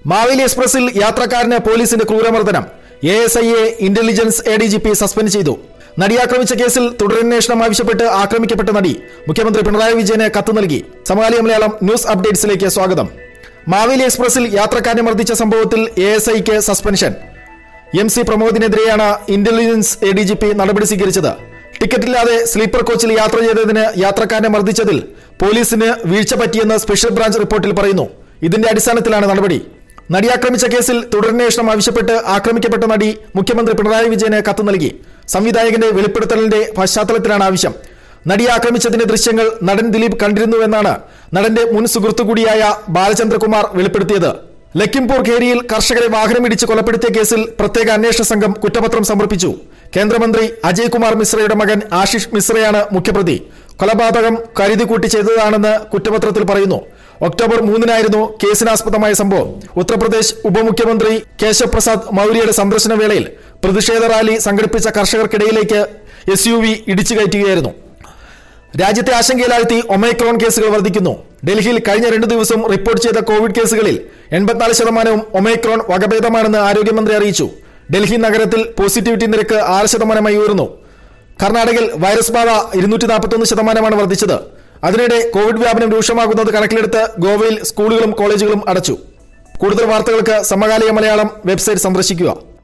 മാവേലി എക്സ്പ്രസിൽ യാത്രക്കാരന് പോലീസിന്റെ ക്രൂരമർദ്ദനം എ എസ് ഐയെ intelligence A D G P suspend ചെയ്തു നടി ആക്രമിച്ച കേസിൽ തുടരന്വേഷണം ആവശ്യപ്പെട്ട് ആക്രമിക്കപ്പെട്ട നടി മുഖ്യമന്ത്രി പിണറായി വിജയന് കത്ത് നൽകി സമകാലിക മലയാളം ന്യൂസ് അപ്ഡേറ്റ്സിലേക്ക് സ്വാഗതം മാവേലി എക്സ്പ്രസിൽ യാത്രക്കാരനെ മർദ്ദിച്ച സംഭവത്തിൽ എ എസ് ഐക്ക് സസ്പെൻഷൻ എം സി പ്രമോദിനെതിരെയാണ് intelligence A D G P നടപടി സ്വീകരിച്ചത് ടിക്കറ്റില്ലാതെ സ്ലീപ്പർ കോച്ചിൽ യാത്ര ചെയ്തതിന് യാത്രക്കാരനെ മർദ്ദിച്ചതിൽ പോലീസിന് വീഴ്ച പറ്റിയെന്ന് സ്പെഷ്യൽ ബ്രാഞ്ച് റിപ്പോർട്ടിൽ പറയുന്നു ഇതിന്റെ അടിസ്ഥാനത്തിലാണ് നടപടി നടി ആക്രമിച്ച കേസിൽ തുടരന്വേഷണം ആവശ്യപ്പെട്ട് ആക്രമിക്കപ്പെട്ട നടി മുഖ്യമന്ത്രി പിണറായി വിജയന് കത്ത് നൽകി സംവിധായകന്റെ വെളിപ്പെടുത്തലിന്റെ പശ്ചാത്തലത്തിലാണ് ആവശ്യം നടിയെ ആക്രമിച്ചതിന്റെ ദൃശ്യങ്ങൾ നടൻ ദിലീപ് കണ്ടിരുന്നുവെന്നാണ് നടന്റെ മുൻ സുഹൃത്തു കൂടിയായ ബാലചന്ദ്രകുമാർ വെളിപ്പെടുത്തിയത് ലക്കിംപൂർ ഖേരിയിൽ കർഷകരെ വാഹനമിടിച്ച് കൊലപ്പെടുത്തിയ കേസിൽ പ്രത്യേക അന്വേഷണ സംഘം കുറ്റപത്രം സമർപ്പിച്ചു കേന്ദ്രമന്ത്രി അജയ് കുമാർ മിശ്രയുടെ മകൻ ആശിഷ് മിശ്രയാണ് മുഖ്യപ്രതി കൊലപാതകം കരുതിക്കൂട്ടി ചെയ്തതാണെന്ന് കുറ്റപത്രത്തിൽ പറയുന്നു ഒക്ടോബർ മൂന്നിനായിരുന്നു കേസിനാസ്പദമായ സംഭവം ഉത്തർപ്രദേശ് ഉപമുഖ്യമന്ത്രി കേശവ് പ്രസാദ് മൗര്യയുടെ സന്ദർശന വേളയിൽ പ്രതിഷേധ റാലി സംഘടിപ്പിച്ച കർഷകർക്കിടയിലേക്ക് എസ് യു വി ഇടിച്ചു കയറ്റുകയായിരുന്നു രാജ്യത്തെ ആശങ്കയിലാഴ്ത്തി ഒമൈക്രോൺ കേസുകൾ വർദ്ധിക്കുന്നു ഡൽഹിയിൽ കഴിഞ്ഞ രണ്ടു ദിവസം റിപ്പോർട്ട് ചെയ്ത കോവിഡ് കേസുകളിൽ എൺപത്തിനാല് ശതമാനവും ഒമൈക്രോൺ വകഭേദമാണെന്ന് ആരോഗ്യമന്ത്രി അറിയിച്ചു ഡൽഹി നഗരത്തിൽ പോസിറ്റിവിറ്റി നിരക്ക് ആറ് ശതമാനമായി ഉയർന്നു കർണാടകയിൽ വൈറസ് ബാധ ഇരുന്നൂറ്റി നാൽപ്പത്തൊന്ന് ശതമാനമാണ് വർദ്ധിച്ചത് അതിനിടെ കോവിഡ് വ്യാപനം രൂക്ഷമാകുന്നത് കണക്കിലെടുത്ത് ഗോവയിൽ സ്കൂളുകളും കോളേജുകളും അടച്ചു കൂടുതൽ വാർത്തകൾക്ക് സമകാലിക മലയാളം വെബ്സൈറ്റ് സന്ദർശിക്കുക